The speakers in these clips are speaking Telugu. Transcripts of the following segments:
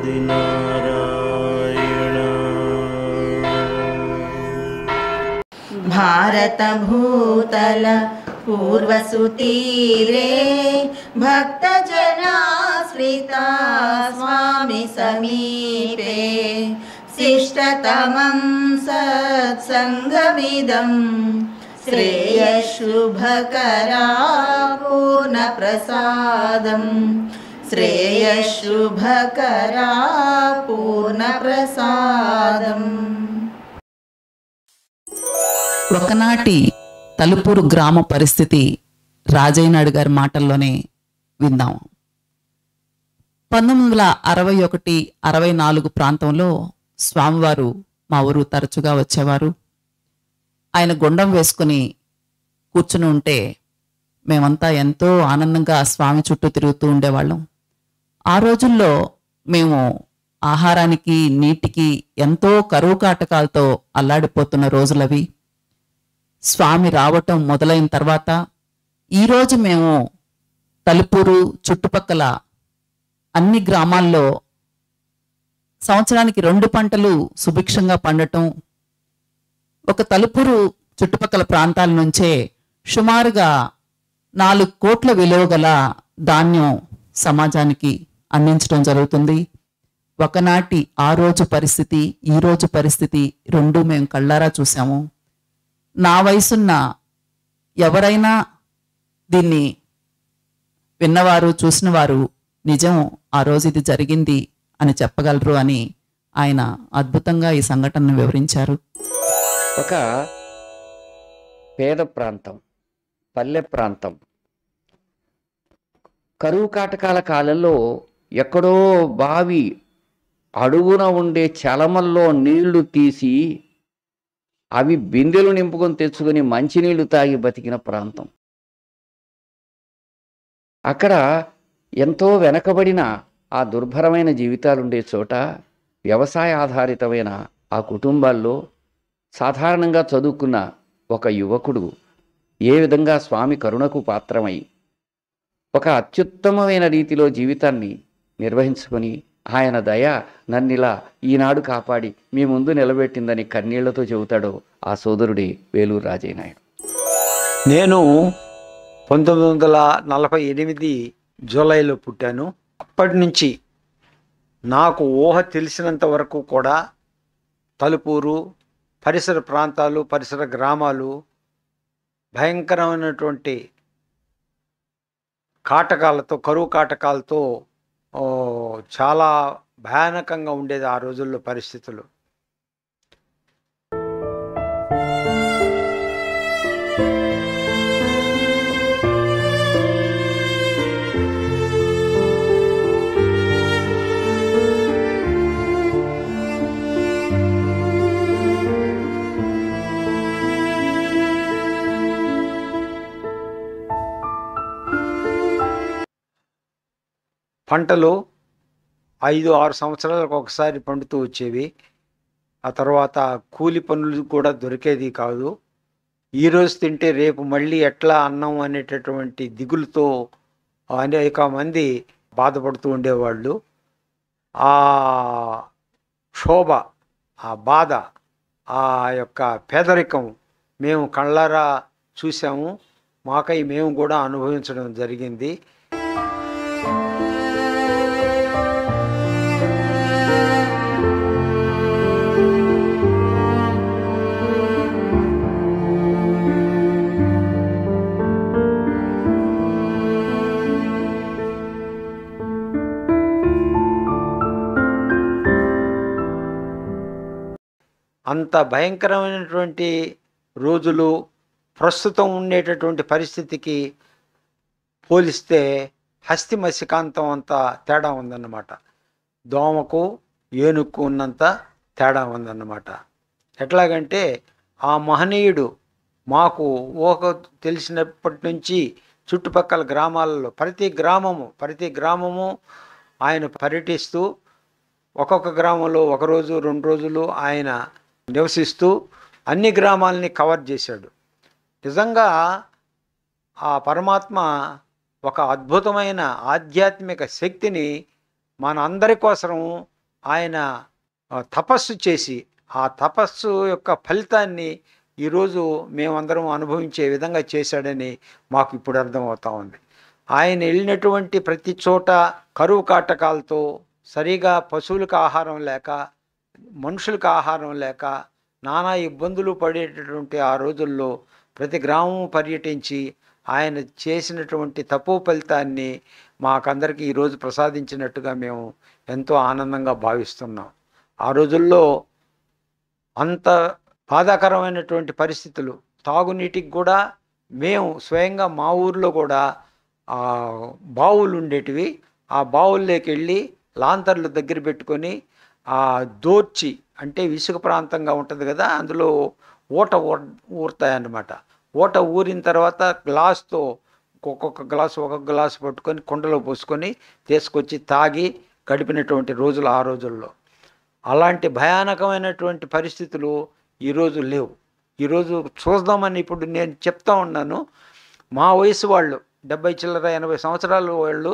నారాయణ भारतभूतल पूर्वसुतीरे भक्तजनाश्रिता स्वामि समीपे शिष्टतमं सत्सङ्गमिदं श्रेयशुभकरा पूर्णप्रसादम् श्रेयशुभकरा पूर्णप्रसादम् ఒకనాటి తలుపూరు గ్రామ పరిస్థితి రాజయ్యనాయుడు గారి మాటల్లోనే విందాం పంతొమ్మిది వందల అరవై ఒకటి అరవై నాలుగు ప్రాంతంలో స్వామివారు మా ఊరు తరచుగా వచ్చేవారు ఆయన గుండం వేసుకుని కూర్చుని ఉంటే మేమంతా ఎంతో ఆనందంగా స్వామి చుట్టూ తిరుగుతూ ఉండేవాళ్ళం ఆ రోజుల్లో మేము ఆహారానికి నీటికి ఎంతో కరువు కాటకాలతో అల్లాడిపోతున్న రోజులవి స్వామి రావటం మొదలైన తర్వాత ఈరోజు మేము తలుపూరు చుట్టుపక్కల అన్ని గ్రామాల్లో సంవత్సరానికి రెండు పంటలు సుభిక్షంగా పండటం ఒక తలుపూరు చుట్టుపక్కల ప్రాంతాల నుంచే సుమారుగా నాలుగు కోట్ల విలువ గల ధాన్యం సమాజానికి అందించడం జరుగుతుంది ఒకనాటి ఆ రోజు పరిస్థితి ఈ రోజు పరిస్థితి రెండు మేము కళ్ళారా చూసాము నా వయసున్న ఎవరైనా దీన్ని విన్నవారు చూసినవారు నిజం ఆ రోజు ఇది జరిగింది అని చెప్పగలరు అని ఆయన అద్భుతంగా ఈ సంఘటనను వివరించారు ఒక పేద ప్రాంతం పల్లె ప్రాంతం కరువు కాటకాల కాలంలో ఎక్కడో బావి అడుగున ఉండే చలమల్లో నీళ్లు తీసి అవి బిందెలు నింపుకొని తెచ్చుకొని మంచినీళ్లు తాగి బతికిన ప్రాంతం అక్కడ ఎంతో వెనకబడిన ఆ దుర్భరమైన జీవితాలుండే చోట వ్యవసాయ ఆధారితమైన ఆ కుటుంబాల్లో సాధారణంగా చదువుకున్న ఒక యువకుడు ఏ విధంగా స్వామి కరుణకు పాత్రమై ఒక అత్యుత్తమమైన రీతిలో జీవితాన్ని నిర్వహించుకొని ఆయన దయ నన్నిలా ఈనాడు కాపాడి మీ ముందు నిలబెట్టిందని కన్నీళ్లతో చెబుతాడో ఆ సోదరుడి వేలూరు రాజయ్య నాయుడు నేను పంతొమ్మిది వందల నలభై ఎనిమిది జూలైలో పుట్టాను అప్పటి నుంచి నాకు ఊహ తెలిసినంత వరకు కూడా తలుపూరు పరిసర ప్రాంతాలు పరిసర గ్రామాలు భయంకరమైనటువంటి కాటకాలతో కరువు కాటకాలతో ఓ, చాలా భయానకంగా ఉండేది ఆ రోజుల్లో పరిస్థితులు పంటలు ఐదు ఆరు సంవత్సరాలకు ఒకసారి పండుతూ వచ్చేవి ఆ తర్వాత కూలి పనులు కూడా దొరికేది కాదు ఈరోజు తింటే రేపు మళ్ళీ ఎట్లా అన్నం అనేటటువంటి దిగులుతో అనేక మంది బాధపడుతూ ఉండేవాళ్ళు ఆ క్షోభ ఆ బాధ ఆ యొక్క పేదరికం మేము కళ్ళారా చూసాము మాకై మేము కూడా అనుభవించడం జరిగింది అంత భయంకరమైనటువంటి రోజులు ప్రస్తుతం ఉండేటటువంటి పరిస్థితికి పోలిస్తే హస్తి మత్స్యకాంతం అంత తేడా ఉందన్నమాట దోమకు ఏనుక్కు ఉన్నంత తేడా ఉందన్నమాట ఎట్లాగంటే ఆ మహనీయుడు మాకు ఊహ తెలిసినప్పటి నుంచి చుట్టుపక్కల గ్రామాలలో ప్రతి గ్రామము ప్రతి గ్రామము ఆయన పర్యటిస్తూ ఒక్కొక్క గ్రామంలో ఒక రోజు రెండు రోజులు ఆయన నివసిస్తూ అన్ని గ్రామాలని కవర్ చేశాడు నిజంగా ఆ పరమాత్మ ఒక అద్భుతమైన ఆధ్యాత్మిక శక్తిని మన అందరి కోసం ఆయన ఆ, తపస్సు చేసి ఆ తపస్సు యొక్క ఫలితాన్ని ఈరోజు మేమందరం అనుభవించే విధంగా చేశాడని మాకు ఇప్పుడు అర్థమవుతా ఉంది ఆయన వెళ్ళినటువంటి ప్రతి చోట కరువు కాటకాలతో సరిగా పశువులకు ఆహారం లేక మనుషులకు ఆహారం లేక నానా ఇబ్బందులు పడేటటువంటి ఆ రోజుల్లో ప్రతి గ్రామం పర్యటించి ఆయన చేసినటువంటి తపో ఫలితాన్ని మాకందరికీ ఈరోజు ప్రసాదించినట్టుగా మేము ఎంతో ఆనందంగా భావిస్తున్నాం ఆ రోజుల్లో అంత బాధాకరమైనటువంటి పరిస్థితులు తాగునీటికి కూడా మేము స్వయంగా మా ఊర్లో కూడా ఆ బావులు ఉండేటివి ఆ బావుల్లోకి వెళ్ళి లాంతర్లు దగ్గర పెట్టుకొని ఆ దోర్చి అంటే ఇసుక ప్రాంతంగా ఉంటుంది కదా అందులో ఊట ఊరుతాయన్నమాట ఊట ఊరిన తర్వాత గ్లాస్తో ఒక్కొక్క గ్లాసు ఒక్కొక్క గ్లాసు పట్టుకొని కుండలో పోసుకొని తీసుకొచ్చి తాగి గడిపినటువంటి రోజులు ఆ రోజుల్లో అలాంటి భయానకమైనటువంటి పరిస్థితులు ఈరోజు లేవు ఈరోజు చూద్దామని ఇప్పుడు నేను చెప్తా ఉన్నాను మా వయసు వాళ్ళు డెబ్బై చిల్లర ఎనభై సంవత్సరాల వాళ్ళు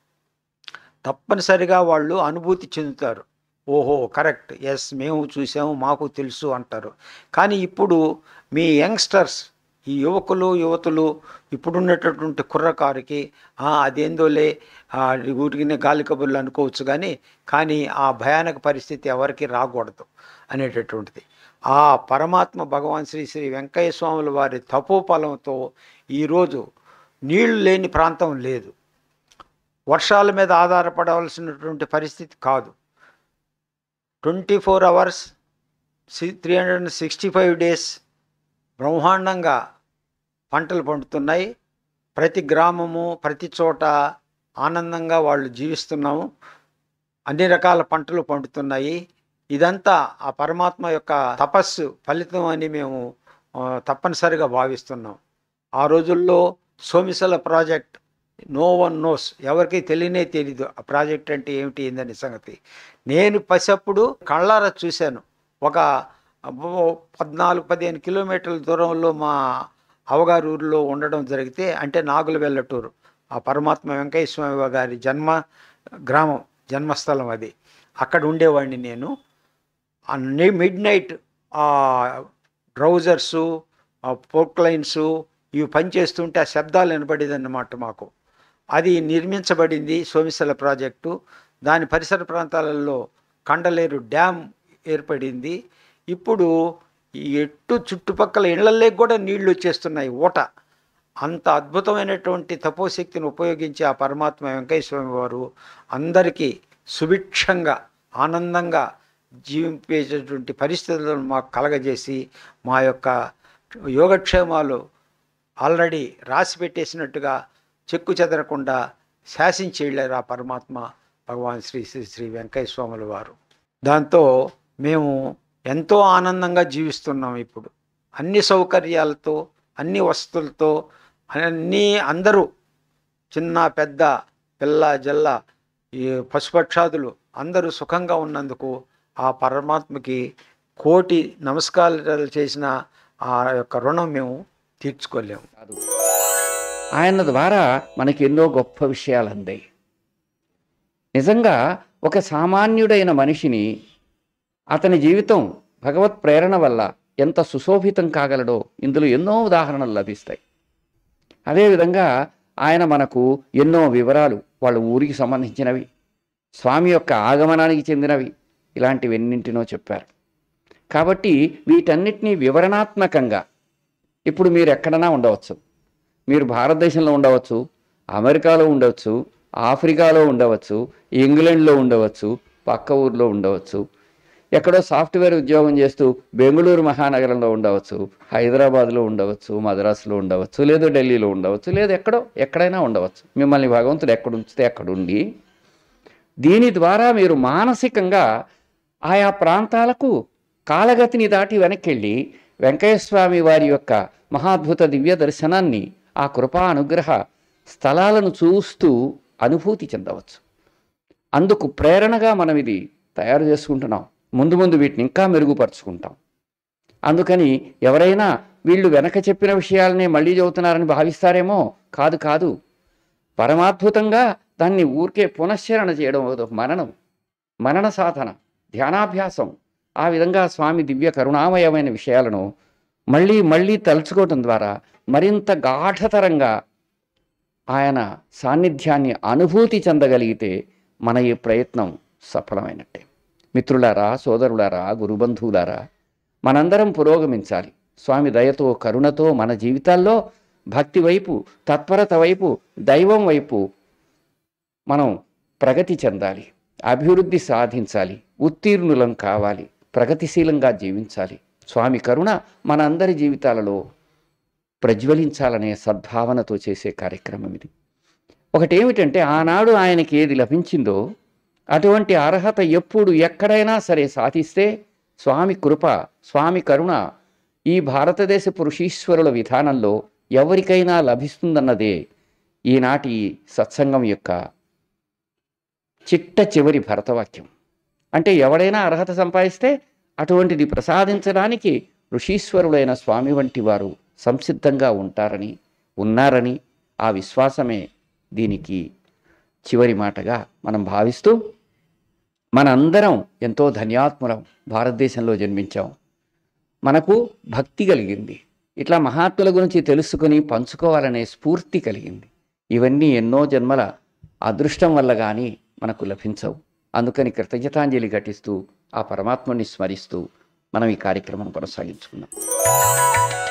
తప్పనిసరిగా వాళ్ళు అనుభూతి చెందుతారు ఓహో కరెక్ట్ ఎస్ మేము చూసాము మాకు తెలుసు అంటారు కానీ ఇప్పుడు మీ యంగ్స్టర్స్ ఈ యువకులు యువతులు ఇప్పుడున్నటువంటి కుర్రకారుకి "ఆ, అదేందోలే ఆ, ఊరికినే గాలి కబుర్లు అనుకోవచ్చు కానీ కానీ ఆ భయానక పరిస్థితి ఎవరికి రాకూడదు అనేటటువంటిది ఆ పరమాత్మ భగవాన్ శ్రీ శ్రీ వెంకయ్య స్వాముల వారి తపోఫలంతో ఈరోజు నీళ్లు లేని ప్రాంతం లేదు వర్షాల మీద ఆధారపడవలసినటువంటి పరిస్థితి కాదు twenty four hours three hundred and sixty five days బ్రహ్మాండంగా పంటలు పండుతున్నాయి ప్రతి గ్రామము ప్రతి చోట ఆనందంగా వాళ్ళు జీవిస్తున్నాము అన్ని రకాల పంటలు పండుతున్నాయి ఇదంతా ఆ పరమాత్మ యొక్క తపస్సు ఫలితం అని మేము ఆ, తప్పనిసరిగా భావిస్తున్నాం ఆ రోజుల్లో Somasila project no one knows ఎవరికి తెలియనే తెలీదు ఆ ప్రాజెక్ట్ అంటే ఏమిటి ఏందని సంగతి నేను పసిప్పుడు కళ్ళారా చూశాను ఒక అబ్బో, పద్నాలుగు పదిహేను కిలోమీటర్ల దూరంలో మా అవగారు ఊరిలో ఉండడం జరిగితే అంటే నాగుల వెల్లటూరు ఆ పరమాత్మ వెంకయ్య స్వామి గారి జన్మ గ్రామం జన్మస్థలం అది అక్కడ ఉండేవాడిని నేను ఆ మిడ్ నైట్ ఆ డ్రౌజర్సు ఆ పోర్క్లైన్స్ ఇవి పనిచేస్తుంటే ఆ శబ్దాలు వినపడేదన్నమాట మాకు అది నిర్మించబడింది సోమిసల ప్రాజెక్టు దాని పరిసర ప్రాంతాలలో కండలేరు డ్యామ్ ఏర్పడింది ఇప్పుడు ఈ ఎట్టు చుట్టుపక్కల ఇళ్లలోకి కూడా నీళ్లు వచ్చేస్తున్నాయి ఊట అంత అద్భుతమైనటువంటి తపోశక్తిని ఉపయోగించి ఆ పరమాత్మ వెంకయ్య స్వామి వారు అందరికీ సుభిక్షంగా ఆనందంగా జీవింపేటటువంటి పరిస్థితులను మాకు కలగజేసి మా యొక్క యోగక్షేమాలు ఆల్రెడీ రాసి పెట్టేసినట్టుగా చెక్కు చెదరకుండా శాసించి వెళ్ళారు ఆ పరమాత్మ భగవాన్ శ్రీ శ్రీ శ్రీ వెంకయ్య స్వాముల వారు దాంతో మేము ఎంతో ఆనందంగా జీవిస్తున్నాం ఇప్పుడు అన్ని సౌకర్యాలతో అన్ని వస్తువులతో అన్నీ అందరూ చిన్న పెద్ద పిల్ల జల్ల ఈ పశుపక్షాదులు అందరూ సుఖంగా ఉన్నందుకు ఆ పరమాత్మకి కోటి నమస్కారాలు చేసిన ఆ యొక్క రుణం మేము తీర్చుకోలేము కాదు ఆయన ద్వారా మనకి ఎన్నో గొప్ప విషయాలు అందాయి నిజంగా ఒక సామాన్యుడైన మనిషిని అతని జీవితం భగవత్ ప్రేరణ వల్ల ఎంత సుశోభితం కాగలడో ఇందులో ఎన్నో ఉదాహరణలు లభిస్తాయి అదేవిధంగా ఆయన మనకు ఎన్నో వివరాలు వాళ్ళ ఊరికి సంబంధించినవి స్వామి యొక్క ఆగమనానికి చెందినవి ఇలాంటివెన్నింటినో చెప్పారు కాబట్టి వీటన్నిటినీ వివరణాత్మకంగా ఇప్పుడు మీరు ఎక్కడైనా ఉండవచ్చు మీరు భారతదేశంలో ఉండవచ్చు అమెరికాలో ఉండవచ్చు ఆఫ్రికాలో ఉండవచ్చు ఇంగ్లాండ్లో ఉండవచ్చు పక్క ఊర్లో ఉండవచ్చు ఎక్కడో సాఫ్ట్వేర్ ఉద్యోగం చేస్తూ బెంగళూరు మహానగరంలో ఉండవచ్చు హైదరాబాద్లో ఉండవచ్చు మద్రాసులో ఉండవచ్చు లేదు ఢిల్లీలో ఉండవచ్చు లేదు ఎక్కడో ఎక్కడైనా ఉండవచ్చు మిమ్మల్ని భగవంతుడు ఎక్కడ ఉంచితే అక్కడ ఉండి దీని ద్వారా మీరు మానసికంగా ఆయా ప్రాంతాలకు కాలగతిని దాటి వెనక్కి వెళ్ళి వెంకయ్యస్వామి వారి యొక్క మహాద్భుత దివ్య దర్శనాన్ని ఆ కృపా అనుగ్రహ స్థలాలను చూస్తూ అనుభూతి చెందవచ్చు అందుకు ప్రేరణగా మనం ఇది తయారు చేసుకుంటున్నాం ముందు ముందు వీటిని ఇంకా మెరుగుపరుచుకుంటాం అందుకని ఎవరైనా వీళ్ళు వెనక చెప్పిన విషయాలనే మళ్ళీ చెబుతున్నారని భావిస్తారేమో కాదు కాదు పరమాద్భుతంగా దాన్ని ఊరికే పునశ్చరణ చేయడం అదొక మననం మనన సాధన ధ్యానాభ్యాసం ఆ విధంగా స్వామి దివ్య కరుణామయమైన విషయాలను మళ్ళీ మళ్ళీ తలుచుకోవటం ద్వారా మరింత గాఢతరంగా ఆయన సాన్నిధ్యాన్ని అనుభూతి చెందగలిగితే మన ఈ ప్రయత్నం సఫలమైనట్టే మిత్రులారా సోదరులారా గురుబంధువులారా మనందరం పురోగమించాలి స్వామి దయతో కరుణతో మన జీవితాల్లో భక్తి వైపు తత్పరత వైపు దైవం వైపు మనం ప్రగతి చెందాలి అభివృద్ధి సాధించాలి ఉత్తీర్ణులం కావాలి ప్రగతిశీలంగా జీవించాలి స్వామి కరుణ మనందరి జీవితాలలో ప్రజ్వలించాలనే సద్భావనతో చేసే కార్యక్రమం ఇది ఒకటేమిటంటే ఆనాడు ఆయనకి ఏది లభించిందో అటువంటి అర్హత ఎప్పుడు ఎక్కడైనా సరే సాధిస్తే స్వామి కృప స్వామి కరుణ ఈ భారతదేశ పురుషీశ్వరుల విధానంలో ఎవరికైనా లభిస్తుందన్నదే ఈనాటి సత్సంగం యొక్క చిట్ట చివరి భరతవాక్యం అంటే ఎవడైనా అర్హత సంపాదిస్తే అటువంటిది ప్రసాదించడానికి ఋషీశ్వరులైన స్వామి వంటి వారు సంసిద్ధంగా ఉంటారని ఉన్నారని ఆ విశ్వాసమే దీనికి చివరి మాటగా మనం భావిస్తూ మనందరం ఎంతో ధన్యాత్ములం భారతదేశంలో జన్మించాం మనకు భక్తి కలిగింది ఇట్లా మహాత్ముల గురించి తెలుసుకొని పంచుకోవాలనే స్ఫూర్తి కలిగింది ఇవన్నీ ఎన్నో జన్మల అదృష్టం వల్ల కానీ మనకు లభించవు అందుకని కృతజ్ఞతాంజలి ఘటిస్తూ ఆ పరమాత్ముని స్మరిస్తూ మనం ఈ కార్యక్రమం కొనసాగించుకున్నాం